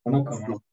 வணக்கம் வணக்கம்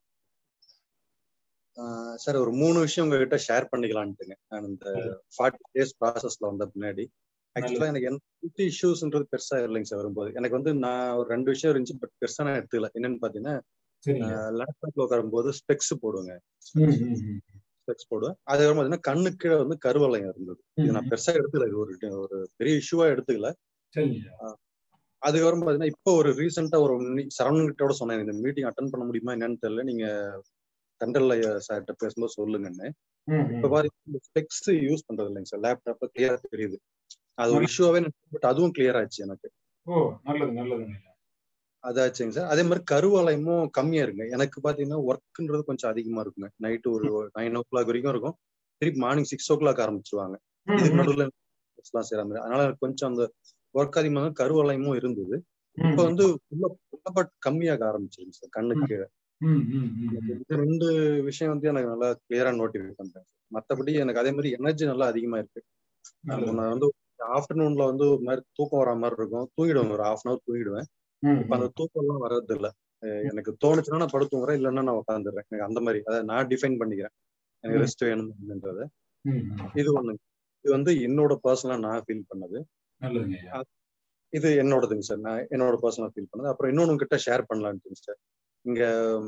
சார் ஒரு மூணு விஷயம் உங்ககிட்ட ஷேர் பண்ணிக்கலான்ட்டுங்க நான் இந்த ஃபார்ட்டி டேஸ் ப்ராசஸ்ல வந்த பின்னாடி ஆக்சுவலா எனக்கு எந்த ஹெல்த் இஷ்யூஸ்ன்றது பெருசா இல்லைங்க சார் வரும்போது எனக்கு வந்து நான் ஒரு ரெண்டு விஷயம் இருந்துச்சு பட் பெருசா நான் எடுத்துக்கல என்னன்னு பாத்தீங்கன்னா சரிங்க லேப்டாப்ல உட்காரும்போது ஸ்பெக்ஸ் போடுவேங்க ம், ம், ம். ஸ்பெக்ஸ் போடுவேன் அதுக்கப்புறம் பாத்தீங்கன்னா கண்ணு கீழே வந்து கருவளையம் இருந்தது இது நான் பெருசா எடுத்துக்கல இது ஒரு ஒரு பெரிய இஷ்யூவா எடுத்துக்கல சரிங்க அதுக்கப்புறம் பாத்தீங்கன்னா இப்போ ஒரு ரீசெண்டா ஒரு சரவணங்கிட்டோட சொன்னேன் இந்த மீட்டிங் அட்டன் பண்ண முடியுமா என்னன்னு தெரியல நீங்க தென்றல்ல சார்கிட்ட பேசும்போது சொல்லுங்கன்னு ம், இப்ப ம். பாத்தீங்கன்னா ஸ்பெக்ஸ் யூஸ் பண்றது இல்லைங்க சார் லேப்டாப்ல கிளியரா தெரியுது அது ஒரு இஷ்யூவாவே பட் அதுவும் கிளியர் ஆச்சு எனக்கு ஓ நல்லது நல்லதுங்க ஐயா. அதாச்சுங்க சார் அதே மாதிரி கருவளையமும் கம்மியா இருக்குங்க எனக்கு பாத்தீங்கன்னா ஒர்க்ன்றது கொஞ்சம் அதிகமா இருக்குங்க நைட்டு ஒரு நைன் ஓ கிளாக் வரைக்கும் இருக்கும் திருப்பி மார்னிங் சிக்ஸ் ஓ கிளாக் ஆரம்பிச்சிருவாங்க ம், இதுக்கு ம், நடுவில் எல்லாம் செய்யற மாதிரி அதனால எனக்கு கொஞ்சம் அந்த ஒர்க் அதிகமாக கருவளையமும் இருந்தது ம், இப்ப வந்து பட் கம்மியாக ஆரம்பிச்சிருங்க சார் கண்ணுக்கு கீழே ம், ம், ம், ம். இந்த ரெண்டு விஷயம் வந்து எனக்கு நல்லா கிளியரா நோட்டிஃபை பண்றேன் மத்தபடி எனக்கு அதே மாதிரி எனர்ஜி நல்லா அதிகமா இருக்கு நல்லது. நான் வந்து ஆஃப்டர்நூன்ல வந்து ஒரு மாதிரி தூக்கம் வர மாதிரி இருக்கும் தூங்கிடுவேன் ஒரு ஹாஃப் அன் அவர் தூங்கிடுவேன் ம், இப்ப அந்த தூக்கம் எல்லாம் வர்றது இல்ல அஹ் எனக்கு தோணுச்சுன்னா நான் படுத்துங்கிறேன் இல்லைன்னா நான் உட்காந்துடுறேன் எனக்கு அந்த மாதிரி அதாவது நான் டிஃபைன் பண்ணிக்கிறேன் எனக்கு ம். ரெஸ்ட் வேணும்ன்றத ம், ம். இது ஒண்ணு இது வந்து என்னோட பர்சனலா நான் ஃபீல் பண்ணது நல்லதுங்க ஐயா. இது என்னோடதுங்க சார் நான் என்னோட பர்சனலா ஃபீல் பண்ணது அப்புறம் இன்னொன்னு கிட்ட ஷேர் பண்ணலான்ட்டு சார் இங்க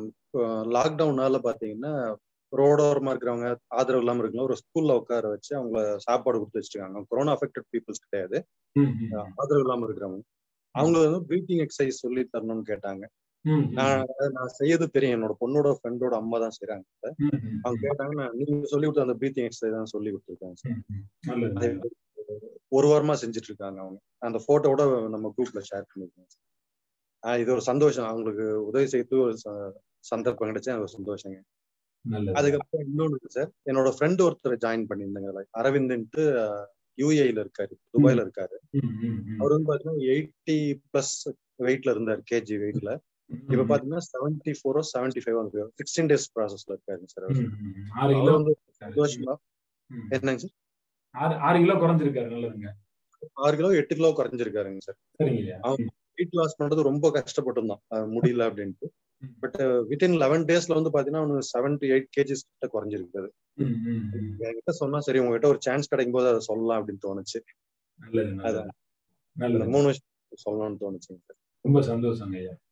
லாக்டவுனால பாத்தீங்கன்னா ரோடோரமா இருக்கிறவங்க ஆதரவு இல்லாம இருக்கவங்க ஒரு ஸ்கூல்ல உட்கார வச்சு அவங்கள சாப்பாடு கொடுத்து வச்சிருக்காங்க கொரோனா அஃபெக்டட் பீப்புள்ஸ் கிடையாது ம், ம், ஆதரவு இல்லாம இருக்கிறவங்க அவங்க வந்து ப்ரீத்திங் எக்ஸசைஸ் சொல்லி தரணும்னு கேட்டாங்க ம், ம், நான் அதை நான் செய்யறது தெரியும் என்னோட பொண்ணோட ஃப்ரெண்டோட அம்மா தான் செய்றாங்க ம், ம், அவங்க கேட்டாங்க நான் நீங்க சொல்லி கொடுத்த அந்த ப்ரீத்திங் எக்ஸசைஸ் தான் சொல்லி கொடுத்துருக்காங்க சார் ம், ம். நல்லது அதே நல்லது. ஒரு வாரமா செஞ்சுட்டு இருக்காங்க அவங்க அந்த போட்டோட நம்ம குரூப்ல ஷேர் பண்ணிருக்கோம் ஆஹ் இது ஒரு சந்தோஷம் அவங்களுக்கு உதவி செய்யறதுக்கு ஒரு ச- சந்தர்ப்பம் கிடைச்சா எனக்கு ஒரு சந்தோஷங்க நல்லது. அதுக்கப்புறம் இன்னொன்னு சார் என்னோட ஃப்ரெண்ட் ஒருத்தர் ஜாயின் பண்ணியிருந்தாங்க அரவிந்த்ன்ட்டு யூஏஇல இருக்காரு துபாயில இருக்காரு ம், ம், ம். அவர் வந்து பாத்தீங்கன்னா எயிட்டி பிளஸ் வெயிட்ல இருந்தாரு கேஜி வெயிட்ல இப்ப பாத்தீங்கன்னா செவன்டி ஃபோரோ செவன்டி ஃபைவ் வந்து சிக்ஸ்டீன் டேஸ் ப்ராசஸ்ல இருக்காருங்க சார் ம், ம், ம். ஆறு கிலோ அவர் வந்து இருக்காரு. சந்தோஷமா ம். என்னங்க சார் ஆறு ஆறு கிலோ குறைஞ்சிருக்காரு நல்லதுங்க ஆறு கிலோ எட்டு கிலோ குறைஞ்சிருக்காருங்க சார் சரிங்க ஐயா. அவங்க வெயிட் லாஸ் பண்றது ரொம்ப கஷ்டப்பட்டிருந்தான் அது முடியல அப்படின்ட்டு ம். பட் வித்தின் லெவன் டேஸ்ல வந்து பாத்தீங்கன்னா அவனுக்கு செவன்டி எயிட் கேஜிஸ் கிட்ட குறைஞ்சிருக்காரு ம், ம், ம். என்கிட்ட சொன்னா சரி உங்ககிட்ட ஒரு சான்ஸ் கிடைக்கும் போது அதை சொல்லலாம் அப்படின்னு தோணுச்சு நல்லது நல்லது இந்த நல்லது மூணு விஷயம் சொல்லணும்னு தோணுச்சுங்க சார் ரொம்ப சந்தோஷங்க ஐயா